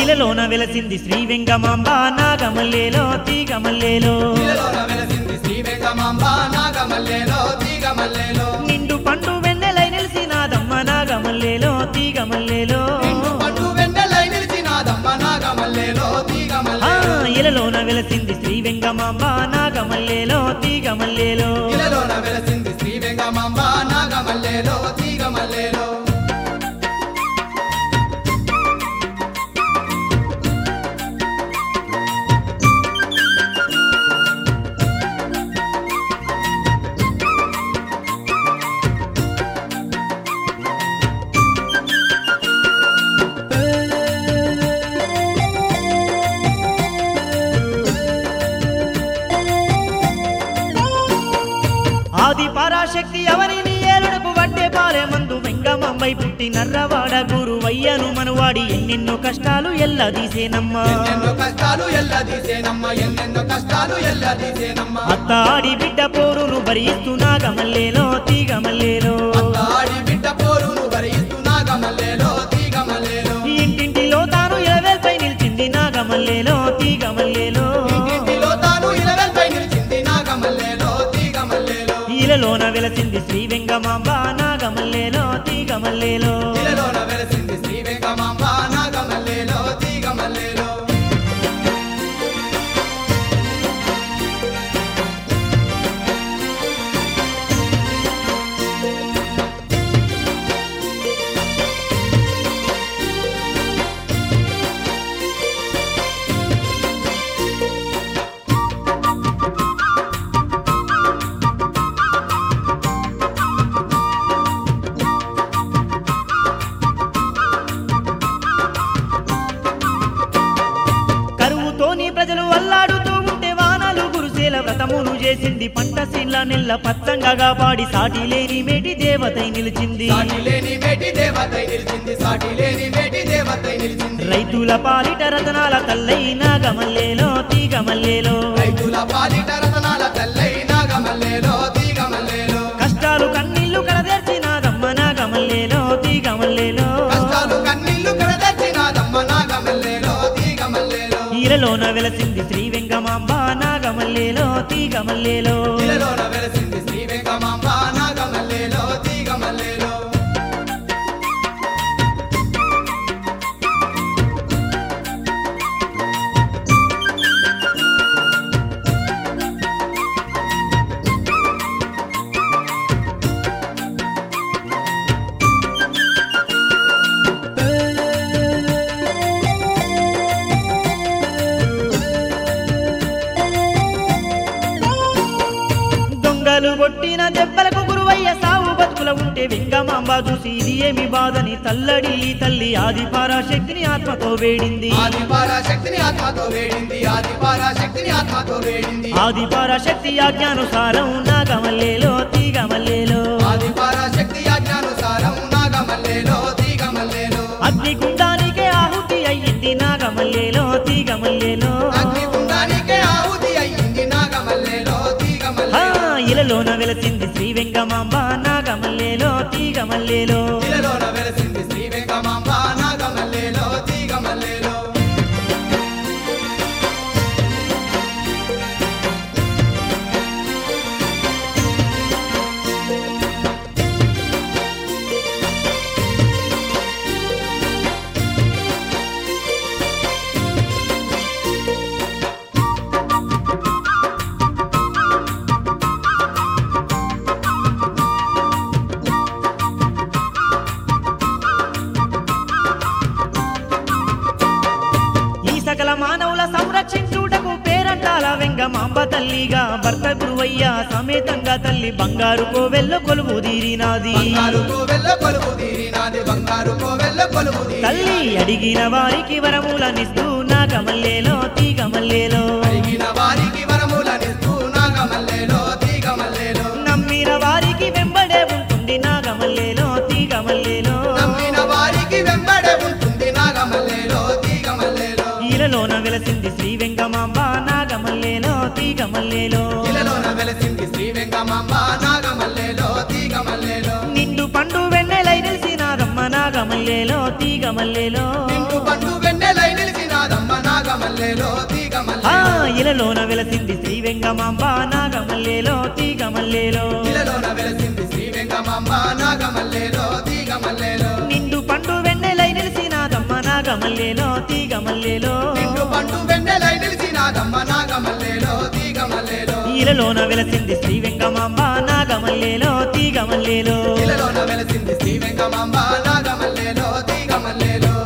ఇలలోన వెలసింది శ్రీ వెంగమాంబ నాగమల్లేలో తీగమల్లేలో ఇలలోన వెలసింది శ్రీ వెంగమాంబ నాగమల్లేలో తీగమల్లేలో నిండు పండు వెన్నెలై నిలిసినాదమ్మ నాగమల్లేలో తీగమల్లేలో నిండు పండు వెన్నెలై నిలిచినాదమ్మ నాగమల్లేలో ఆ తీగమల్లేలో ఇలలోన వెలసింది శ్రీ వెంగమాంబ నాగమల్లేలో తీగమల్లేలో ఇలలోన వెలసింది శ్రీ వెంగమాంబ నాగమల్లేలో తీగమల్లేలో ఆది పరాశక్తి ఎవరిని ఏలుడకు వడ్డే పాలే మందు వెంగమాంబై పుట్టి నర్రవాడ గురువయ్యను మనువాడి ఎన్నెన్నో కష్టాలు ఎల్లదీసేనమ్మా ఎన్నెన్నో కష్టాలు ఎల్లదీసేనమ్మ ఎన్నెన్నో కష్టాలు ఎల్లదీసేనమ్మ అత్త ఆడి బిడ్డ పోరును భరిస్తూ నాగమల్లేలో తీగమల్లేలో ఆడి బిడ్డ పోరును భరిస్తూ నాగమల్లేలో తీగమల్లేలో ఇంటింటిలో తాను ఇలవేల్పై నిలిచింది నాగమల్లేలో తీగమల్లేలో ఇంటింటిలో తాను ఇలవెల్పై నిలిచింది నాగమల్లేలో తీగమల్లేలో ఈలలోన వెలసింది శ్రీ వెంగమాంబ నాగమల్లేలో తీగమల్లేలో ఇలలోన వెలసింది శ్రీ వెంగమాంబ నాగమల్లేలో తీగమల్లేలో కరువుతోని ప్రజలు అల్లాడుతూ ఉంటే వానలు గురుసేల వ్రతమును చేసింది పంట సీన్ల నెల్ల పచ్చంగా కాపాడి సాటి లేని మేటి దేవతై నిలిచింది సాటి లేని మేటి దేవతై నిలిచింది సాటి లేని మేటి దేవతై నిలిచింది రైతుల పాలిట రతనాల తల్లై నాగమల్లేలో తీగమల్లేలో రైతుల పాలిట రతనాల తల్లై నాగమల్లేలో తీగమల్లేలో కష్టాలు కన్నీళ్లు కడదెర్చినాదమ్మ నాగమల్లేలో తీగమల్లేలో కష్టాలు కన్నీళ్లు కడదచ్చినాదమ్మ నాగమల్లేలో తీగమల్లేలో ఈలలోన వెలసింది శ్రీ వెంగమాంబ నాగమల్లేలో తీగమల్లేలో ఇలలోన వెలసింది శ్రీ వెంగమాంబ నాగమల్లేలో తీగమల్లేలో దొంగలు కొట్టిన దెబ్బలకు గురువయ్య సావు బతుకుల ఉంటే వెంగమాంబ చూసి ఇది ఏమి బాధని తల్లడి తల్లి ఆది పరాశక్తిని ఆత్మతో వేడింది ఆది పరాశక్తిని ఆత్మతో వేడింది ఆది పరాశక్తిని ఆత్మతో వేడింది ఆది పరాశక్తి ఆజ్ఞానుసారం నాగమల్లేలో తీగమల్లేలో ఆది పరాశక్తి ఆజ్ఞానుసారం నాగమల్లేలో తీగమల్లేలో అగ్నిగుండానికే ఆహుతి అయ్యింది నాగమల్లేలో తీగమల్లేలో అగ్నిగుండానికే ఆహుతి అయ్యింది నాగమల్లేలో ఆ తీగమల్లేలో ఇలలోన వెలసింది శ్రీ వెంగమాంబ నాగమల్లేలో తీగమల్లేలో ఇలలోన వెలసింది శ్రీ వెంగమాంబ నాగమల్లేలో తీగమల్లేలో ఈ సకల మానవుల సంరక్షించుటకు పేరంటాల వెంగమాంబ తల్లిగా భర్త గురువయ్య సమేతంగా తల్లి బంగారు కోవెల్లో కొలువు తీరినాది బంగారు కోవెల్ల కొలువు తీరినాది బంగారు కోవెల్ల కొలువు తీరి తల్లి అడిగిన వారికి వరములనిస్తూ నాగమల్లేలో తీగమల్లేలో అడిగిన వారికి వరములనిస్తూ నాగమల్లేలో తీగమల్లేలో నమ్మిన వారికి వెంబడే ఉంటుంది నాగమల్లేలో తీగమల్లేలో నమ్మిన వారికి వెంబడే ఉంటుంది నాగమల్లేలో తీగమల్లేలో ఈలలోన వెలసింది శ్రీ వెంగమాంబ నాగమల్లేలో తీగమల్లేలో ఇలలోన వెలసింది శ్రీ వెంగమాంబ నాగమల్లేలో తీగమల్లేలో నిండు పండు వెన్నెలై నిలిసినాదమ్మ నాగమల్లేలో తీగమల్లేలో నిండు పండు వెన్నెలై నిలిచి ఇలలోన వెలసింది శ్రీ వెంగమాంబ నాగమల్లేలో తీగమల్లేలో ఇలలోన వెలసింది శ్రీ వెంగమాంబ నాగమల్లేలో తీగమల్లేలో నిండు పండు వెన్నెలై నిలిసినాదమ్మ నాగమల్లేలో తీగమల్లేలో నిండు పండు వెన్నెలై నిలిచినాదమ్మ నాగమల్లేలో తీగమల్లేలో ఇలలోన వెలసింది శ్రీ వెంగమాంబ నాగమల్లేలో తీగమల్లేలో ఇలలోన వెలసింది శ్రీ వెంగమాంబ నాగమల్లేలో తీగమల్లేలో